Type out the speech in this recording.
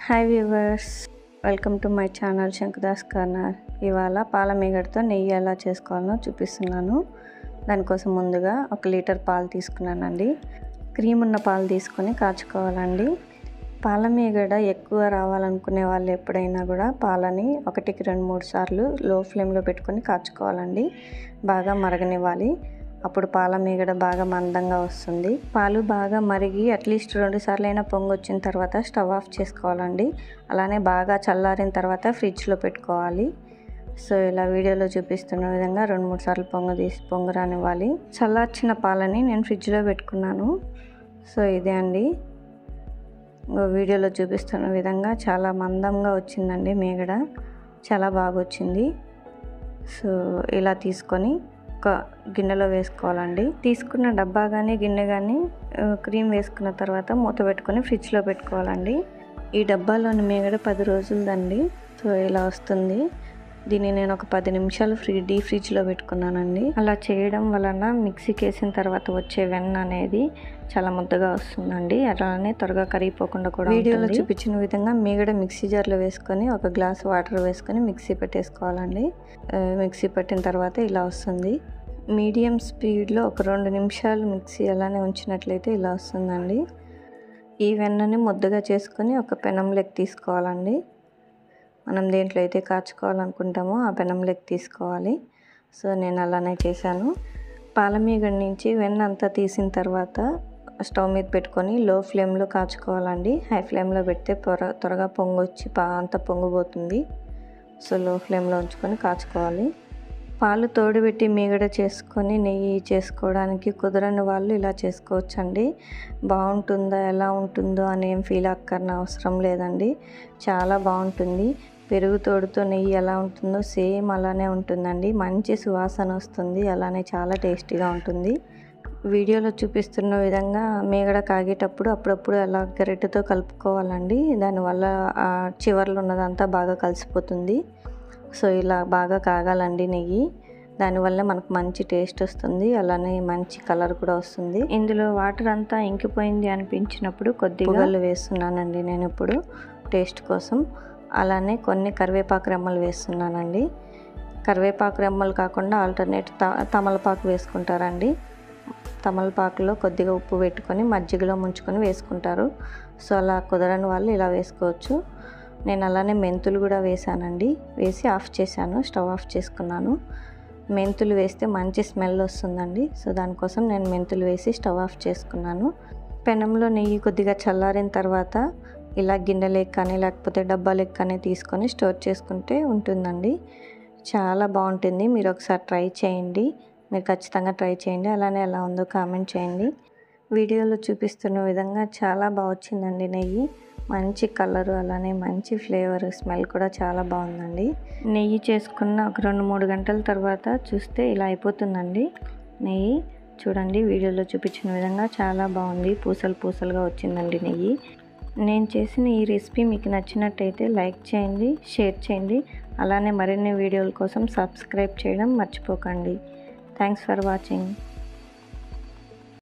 hi viewers welcome to my channel Shankudas corner ఇవాళ పాల మీగడతో నెయ్యి ఎలా చేసుకోవాలో చూపిస్తున్నాను దానికోసం ముందుగా ఒక లీటర్ పాలు తీసుకున్నానండి క్రీమ్ ఉన్న పాలు తీసుకొని కాచుకోవాలండి పాల మీగడ ఎక్కువ రావాలనుకునే వాళ్ళు ఎప్పుడైనా కూడా పాలని ఒకటికి రెండు మూడు సార్లు లో ఫ్లేమ్లో పెట్టుకొని కాచుకోవాలండి బాగా మరగనివ్వాలి అప్పుడు పాల మీగడ బాగా మందంగా వస్తుంది పాలు బాగా మరిగి అట్లీస్ట్ రెండు సార్లు అయినా పొంగు వచ్చిన తర్వాత స్టవ్ ఆఫ్ చేసుకోవాలండి అలానే బాగా చల్లారిన తర్వాత ఫ్రిడ్జ్లో పెట్టుకోవాలి సో ఇలా వీడియోలో చూపిస్తున్న విధంగా రెండు మూడు సార్లు పొంగు తీసి పొంగు రానివ్వాలి చల్లార్చిన పాలని నేను ఫ్రిడ్జ్లో పెట్టుకున్నాను సో ఇదే అండి వీడియోలో చూపిస్తున్న విధంగా చాలా మందంగా వచ్చిందండి మేగడ చాలా బాగా వచ్చింది సో ఇలా తీసుకొని ఒక గిన్నెలో వేసుకోవాలండి తీసుకున్న డబ్బా కానీ గిన్నె కానీ క్రీమ్ వేసుకున్న తర్వాత మూత పెట్టుకొని ఫ్రిడ్జ్లో పెట్టుకోవాలండి ఈ డబ్బాలోని మేగడ పది రోజులదండి సో ఇలా వస్తుంది దీన్ని నేను ఒక పది నిమిషాలు ఫ్రీ డీ ఫ్రిడ్జ్లో పెట్టుకున్నానండి అలా చేయడం వలన మిక్సీకి వేసిన తర్వాత వచ్చే వెన్న అనేది చాలా ముద్దగా వస్తుందండి అలానే త్వరగా కరిగిపోకుండా కూడా వీడియోలో చూపించిన విధంగా మీగడ మిక్సీ జార్లో వేసుకొని ఒక గ్లాస్ వాటర్ వేసుకొని మిక్సీ పెట్టేసుకోవాలండి మిక్సీ పెట్టిన తర్వాత ఇలా వస్తుంది మీడియం స్పీడ్లో ఒక రెండు నిమిషాలు మిక్సీ అలానే ఉంచినట్లయితే ఇలా వస్తుందండి ఈ వెన్నని ముద్దగా చేసుకొని ఒక పెనంలోకి తీసుకోవాలండి మనం దేంట్లో అయితే కాచుకోవాలనుకుంటామో ఆ పెనంలోకి తీసుకోవాలి సో నేను అలానే చేశాను పాలమీగడ నుంచి వెన్న అంతా తీసిన తర్వాత స్టవ్ మీద పెట్టుకొని లో ఫ్లేమ్లో కాచుకోవాలండి హై ఫ్లేమ్లో పెడితే త్వర త్వరగా పొంగు వచ్చి పా అంతా పొంగిపోతుంది సో లో ఫ్లేమ్లో ఉంచుకొని కాచుకోవాలి పాలు తోడుపెట్టి మీగడ చేసుకొని నెయ్యి చేసుకోవడానికి కుదరని వాళ్ళు ఇలా చేసుకోవచ్చండి బాగుంటుందా ఎలా ఉంటుందో అని ఏం ఫీల్ అక్కర్న అవసరం లేదండి చాలా బాగుంటుంది పెరుగు తోడుతో నెయ్యి ఎలా ఉంటుందో సేమ్ అలానే ఉంటుందండి మంచి సువాసన వస్తుంది అలానే చాలా టేస్టీగా ఉంటుంది వీడియోలో చూపిస్తున్న విధంగా మేగడ కాగేటప్పుడు అప్పుడప్పుడు అలా గరిటెతో కలుపుకోవాలండి దానివల్ల చివర్లో ఉన్నదంతా బాగా కలిసిపోతుంది సో ఇలా బాగా కాగాలండి నెయ్యి దానివల్ల మనకు మంచి టేస్ట్ వస్తుంది అలానే మంచి కలర్ కూడా వస్తుంది ఇందులో వాటర్ అంతా ఇంకిపోయింది అనిపించినప్పుడు కొద్దిగా పొగలు వేస్తున్నానండి నేను ఇప్పుడు టేస్ట్ కోసం అలానే కొన్ని కరివేపాకు రెమ్మలు వేస్తున్నానండి కరివేపాకు రెమ్మలు కాకుండా ఆల్టర్నేట్ తమలపాకు వేసుకుంటారండి తమలపాకులో కొద్దిగా ఉప్పు పెట్టుకొని మజ్జిగలో ముంచుకొని వేసుకుంటారు సో అలా కుదరని వాళ్ళు ఇలా వేసుకోవచ్చు నేను అలానే మెంతులు కూడా వేసానండి వేసి ఆఫ్ చేశాను స్టవ్ ఆఫ్ చేసుకున్నాను మెంతులు వేస్తే మంచి స్మెల్ వస్తుందండి సో దానికోసం నేను మెంతులు వేసి స్టవ్ ఆఫ్ చేసుకున్నాను పెనంలో నెయ్యి కొద్దిగా చల్లారిన తర్వాత ఇలా గిన్నెలకు కానీ లేకపోతే డబ్బాలకు కానీ తీసుకొని స్టోర్ చేసుకుంటే ఉంటుందండి చాలా బాగుంటుంది మీరు ఒకసారి ట్రై చేయండి మీరు ఖచ్చితంగా ట్రై చేయండి అలానే ఎలా ఉందో కామెంట్ చేయండి వీడియోలో చూపిస్తున్న విధంగా చాలా బాగా వచ్చిందండి నెయ్యి మంచి కలరు అలానే మంచి ఫ్లేవర్ స్మెల్ కూడా చాలా బాగుందండి నెయ్యి చేసుకున్న ఒక రెండు మూడు గంటల తర్వాత చూస్తే ఇలా అయిపోతుందండి నెయ్యి చూడండి వీడియోలో చూపించిన విధంగా చాలా బాగుంది పూసలు పూసలుగా వచ్చిందండి నెయ్యి నేను చేసిన ఈ రెసిపీ మీకు నచ్చినట్టయితే లైక్ చేయండి షేర్ చేయండి అలానే మరిన్ని వీడియోల కోసం సబ్స్క్రైబ్ చేయడం మర్చిపోకండి థ్యాంక్స్ ఫర్ వాచింగ్